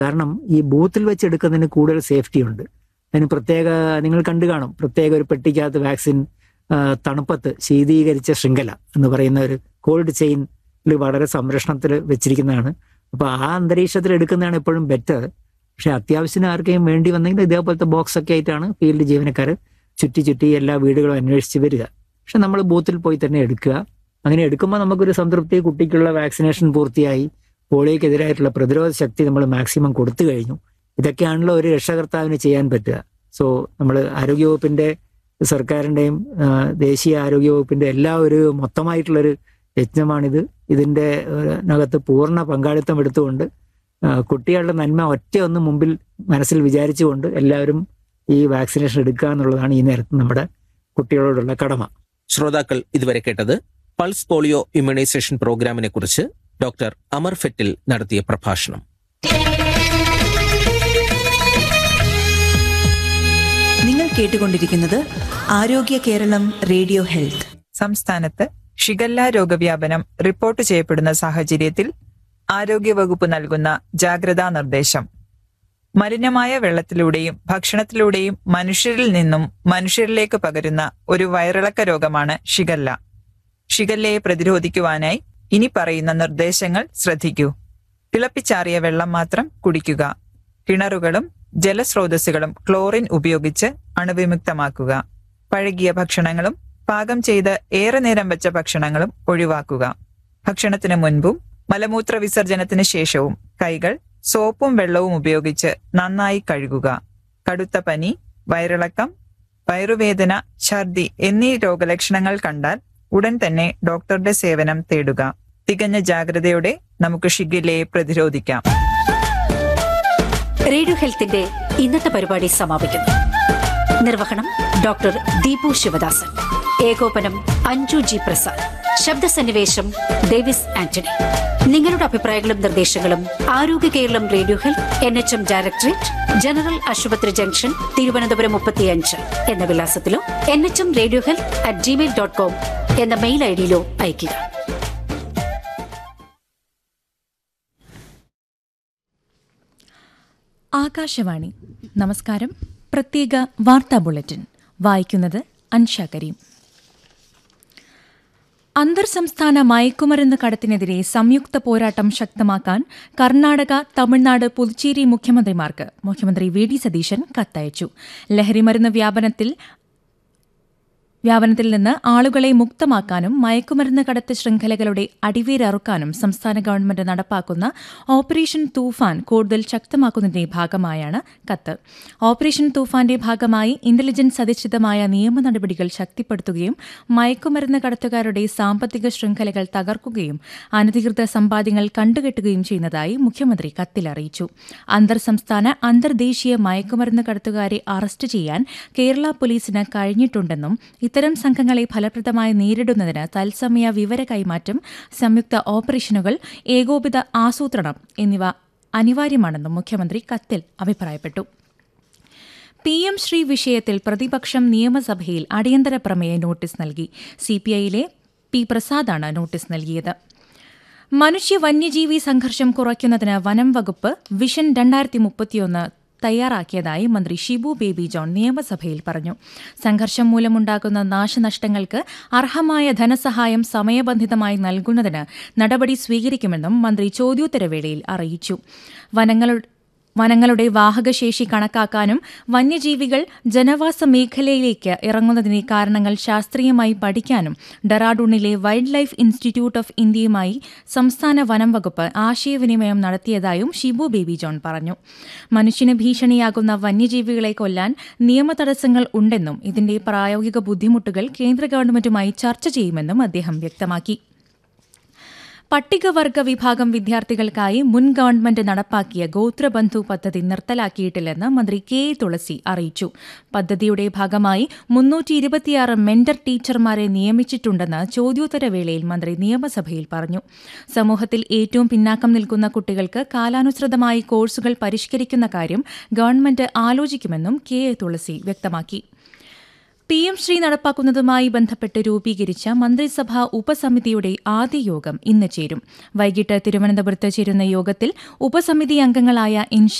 കാരണം ഈ ബൂത്തിൽ വെച്ച് എടുക്കുന്നതിന് കൂടുതൽ സേഫ്റ്റി ഉണ്ട് അതിന് പ്രത്യേക നിങ്ങൾ കണ്ടു കാണും പ്രത്യേക ഒരു പെട്ടിക്കകത്ത് വാക്സിൻ ആ, തണുപ്പത്ത് ശീതീകരിച്ച ശൃംഖല എന്ന് പറയുന്ന ഒരു കോൾഡ് ചെയിനിൽ വളരെ സംരക്ഷണത്തിൽ വെച്ചിരിക്കുന്നതാണ് അപ്പൊ ആ അന്തരീക്ഷത്തിൽ എടുക്കുന്നതാണ് എപ്പോഴും ബെറ്റർ പക്ഷെ അത്യാവശ്യത്തിന് ആർക്കെങ്കിലും വേണ്ടി വന്നെങ്കിൽ ഇതേപോലത്തെ ബോക്സ് ഒക്കെ ആയിട്ടാണ് ഫീൽഡ് ജീവനക്കാർ ചുറ്റി ചുറ്റി എല്ലാ വീടുകളും അന്വേഷിച്ച് വരിക പക്ഷെ നമ്മൾ ബൂത്തിൽ പോയി തന്നെ എടുക്കുക അങ്ങനെ എടുക്കുമ്പോൾ നമുക്കൊരു സംതൃപ്തി കുട്ടിക്കുള്ള വാക്സിനേഷൻ പൂർത്തിയായി പോളിയോക്കെതിരായിട്ടുള്ള പ്രതിരോധ ശക്തി നമ്മൾ മാക്സിമം കൊടുത്തു കഴിഞ്ഞു ഇതൊക്കെയാണല്ലോ ഒരു രക്ഷകർത്താവിന് ചെയ്യാൻ പറ്റുക സോ നമ്മൾ ആരോഗ്യവകുപ്പിന്റെ സർക്കാരിന്റെയും ആ, ദേശീയ ആരോഗ്യവകുപ്പിന്റെ എല്ലാ ഒരു മൊത്തമായിട്ടുള്ളൊരു യജ്ഞമാണിത് ഇതിന്റെ ഏഹ്, നകത്ത് പൂർണ്ണ പങ്കാളിത്തം എടുത്തുകൊണ്ട് ആ, കുട്ടികളുടെ നന്മ ഒറ്റ ഒന്ന് മുമ്പിൽ മനസ്സിൽ വിചാരിച്ചുകൊണ്ട് എല്ലാവരും ഈ വാക്സിനേഷൻ എടുക്കുക എന്നുള്ളതാണ് ഈ നേരത്ത് നമ്മുടെ കുട്ടികളോടുള്ള കടമ ശ്രോതാക്കൾ ഇതുവരെ കേട്ടത് പൾസ് പോളിയോ ഇമ്മ്യൂണൈസേഷൻ പ്രോഗ്രാമിനെ കുറിച്ച് ഡോക്ടർ അമർ ഫെറ്റിൽ നടത്തിയ പ്രഭാഷണം നിങ്ങൾ കേട്ടുകൊണ്ടിരിക്കുന്നത് ആരോഗ്യ കേരളം റേഡിയോ ഹെൽത്ത് സംസ്ഥാനത്ത് ഷിഗല്ല രോഗവ്യാപനം റിപ്പോർട്ട് ചെയ്യപ്പെടുന്ന സാഹചര്യത്തിൽ ആരോഗ്യവകുപ്പ് നൽകുന്ന ജാഗ്രതാ നിർദ്ദേശം മലിനമായ വെള്ളത്തിലൂടെയും ഭക്ഷണത്തിലൂടെയും മനുഷ്യരിൽ നിന്നും മനുഷ്യരിലേക്ക് പകരുന്ന ഒരു വയറിളക്ക രോഗമാണ് ഷിഗല്ല ഷിഗല്ലയെ പ്രതിരോധിക്കുവാനായി ഇനി പറയുന്ന നിർദ്ദേശങ്ങൾ ശ്രദ്ധിക്കൂ തിളപ്പിച്ചാറിയ വെള്ളം മാത്രം കുടിക്കുക കിണറുകളും ജലസ്രോതസ്സുകളും ക്ലോറിൻ ഉപയോഗിച്ച് അണുവിമുക്തമാക്കുക പഴകിയ ഭക്ഷണങ്ങളും പാകം ചെയ്ത് ഏറെ നേരം വെച്ച ഭക്ഷണങ്ങളും ഒഴിവാക്കുക ഭക്ഷണത്തിന് മുൻപും മലമൂത്ര വിസർജനത്തിന് ശേഷവും കൈകൾ സോപ്പും വെള്ളവും ഉപയോഗിച്ച് നന്നായി കഴുകുക കടുത്ത പനി വയറിളക്കം വയറുവേദന ഛർദി എന്നീ രോഗലക്ഷണങ്ങൾ കണ്ടാൽ ഉടൻ തന്നെ ഡോക്ടറുടെ സേവനം തേടുക തികഞ്ഞ ജാഗ്രതയോടെ നമുക്ക് ഷിഗല്ലയെ പ്രതിരോധിക്കാം റേഡിയോ ഹെൽത്തിന്റെ ഇന്നത്തെ പരിപാടി സമാപിക്കുന്നു നിർവഹണം ഡോക്ടർ ദീപു ശിവദാസൻ ഏകോപനം അഞ്ജു ജി പ്രസാദ് ശബ്ദസന്നിവേശം ഡേവിസ് ആന്റണി നിങ്ങളുടെ അഭിപ്രായങ്ങളും നിർദ്ദേശങ്ങളും ആരോഗ്യ കേരളം radio health N H M directorate general ആശുപത്രി ജംഗ്ഷൻ തിരുവനന്തപുരം മുപ്പത്തിയഞ്ച് എന്ന വിലാസത്തിലോ N H M radio health at gmail dot com എന്ന മെയിൽ ഐ ഡിയിലോ അയയ്ക്കുക ആകാശവാണി നമസ്കാരം പ്രത്യേക വാർത്താ ബുള്ളറ്റിൻ വായിക്കുന്നത് അൻഷ കരീം അന്തർ സംസ്ഥാന മയക്കുമരുന്ന് കടത്തിനെതിരെ സംയുക്ത പോരാട്ടം ശക്തമാക്കാൻ കർണാടക തമിഴ്നാട് പുതുച്ചേരി മുഖ്യമന്ത്രിമാർക്ക് മുഖ്യമന്ത്രി വി ഡി സതീശൻ കത്തയച്ചു ലഹരിമരുന്ന് വ്യാപനത്തിൽ വ്യാപനത്തിൽ നിന്ന് ആളുകളെ മുക്തമാക്കാനും മയക്കുമരുന്ന് കടത്ത് ശൃംഖലകളുടെ അടിവേരറുക്കാനും സംസ്ഥാന ഗവൺമെന്റ് നടപ്പാക്കുന്ന ഓപ്പറേഷൻ തൂഫാൻ കൂടുതൽ ശക്തമാക്കുന്നതിന്റെ ഭാഗമായാണ് കത്ത് ഓപ്പറേഷൻ തൂഫാന്റെ ഭാഗമായി ഇന്റലിജൻസ് അധിഷ്ഠിതമായ നിയമ നടപടികൾ ശക്തിപ്പെടുത്തുകയും മയക്കുമരുന്ന് കടത്തുകാരുടെ സാമ്പത്തിക ശൃംഖലകൾ തകർക്കുകയും അനധികൃത സമ്പാദ്യങ്ങൾ കണ്ടുകെട്ടുകയും ചെയ്യുന്നതായി മുഖ്യമന്ത്രി കത്തിൽ അറിയിച്ചു അന്തർ സംസ്ഥാന അന്തർദേശീയ മയക്കുമരുന്ന് കടത്തുകാരെ അറസ്റ്റ് ചെയ്യാൻ കേരള പോലീസിന് കഴിഞ്ഞിട്ടുണ്ടെന്നും ഇത്തരം സംഘങ്ങളെ ഫലപ്രദമായി നേരിടുന്നതിന് തത്സമയ വിവര കൈമാറ്റം സംയുക്ത ഓപ്പറേഷനുകൾ ഏകോപിത ആസൂത്രണം എന്നിവ അനിവാര്യമാണെന്നും മുഖ്യമന്ത്രി കത്തിൽ അഭിപ്രായപ്പെട്ടു പി എം ശ്രീ വിഷയത്തിൽ പ്രതിപക്ഷം നിയമസഭയിൽ അടിയന്തര പ്രമേയ നോട്ടീസ് നൽകി സിപിഐയിലെ പി പ്രസാദാണ് നോട്ടീസ് നൽകിയത് മനുഷ്യ വന്യജീവി സംഘർഷം കുറയ്ക്കുന്നതിന് വനം വകുപ്പ് വിഷൻ രണ്ടായിരത്തി മുപ്പത്തിയൊന്ന് തയ്യാറാക്കിയതായി മന്ത്രി ഷിബു ബേബി ജോൺ നിയമസഭയിൽ പറഞ്ഞു സംഘർഷം മൂലമുണ്ടാകുന്ന നാശനഷ്ടങ്ങൾക്ക് അർഹമായ ധനസഹായം സമയബന്ധിതമായി നൽകുന്നതിന് നടപടി സ്വീകരിക്കുമെന്നും മന്ത്രി ചോദ്യോത്തരവേളയിൽ അറിയിച്ചു വനങ്ങളുടെ വനങ്ങളുടെ വാഹകശേഷി കണക്കാക്കാനും വന്യജീവികൾ ജനവാസ മേഖലയിലേക്ക് ഇറങ്ങുന്നതിനെ കാരണങ്ങൾ ശാസ്ത്രീയമായി പഠിക്കാനും ഡെറാഡൂണിലെ വൈൽഡ് ലൈഫ് ഇൻസ്റ്റിറ്റ്യൂട്ട് ഓഫ് ഇന്ത്യയുമായി സംസ്ഥാന വനം വകുപ്പ് ആശയവിനിമയം നടത്തിയതായും ഷിബു ബേബി ജോൺ പറഞ്ഞു മനുഷ്യന് ഭീഷണിയാകുന്ന വന്യജീവികളെ കൊല്ലാൻ നിയമ തടസ്സങ്ങൾ ഉണ്ടെന്നും ഇതിന്റെ പ്രായോഗിക ബുദ്ധിമുട്ടുകൾ കേന്ദ്ര ഗവൺമെന്റുമായി ചർച്ച ചെയ്യുമെന്നും അദ്ദേഹം വ്യക്തമാക്കി പട്ടികവർഗ വിഭാഗം വിദ്യാർത്ഥികൾക്കായി മുൻ ഗവൺമെന്റ് നടപ്പാക്കിയ ഗോത്രബന്ധു പദ്ധതി നിർത്തലാക്കിയിട്ടില്ലെന്ന് മന്ത്രി കെ എ തുളസി അറിയിച്ചു പദ്ധതിയുടെ ഭാഗമായി മുന്നൂറ്റി ഇരുപത്തിയാറ് മെന്റർ ടീച്ചർമാരെ നിയമിച്ചിട്ടുണ്ടെന്ന് ചോദ്യോത്തരവേളയിൽ മന്ത്രി നിയമസഭയിൽ പറഞ്ഞു സമൂഹത്തിൽ ഏറ്റവും പിന്നാക്കം നിൽക്കുന്ന കുട്ടികൾക്ക് കാലാനുസൃതമായി കോഴ്സുകൾ പരിഷ്കരിക്കുന്ന കാര്യം ഗവൺമെന്റ് ആലോചിക്കുമെന്നും കെ എ തുളസി വ്യക്തമാക്കി പി എം ശ്രീ നടപ്പാക്കുന്നതുമായി ബന്ധപ്പെട്ട് രൂപീകരിച്ച മന്ത്രിസഭാ ഉപസമിതിയുടെ ആദ്യ യോഗം ഇന്ന് ചേരും വൈകിട്ട് തിരുവനന്തപുരത്ത് ചേരുന്ന യോഗത്തിൽ ഉപസമിതി അംഗങ്ങളായ ഇൻഷ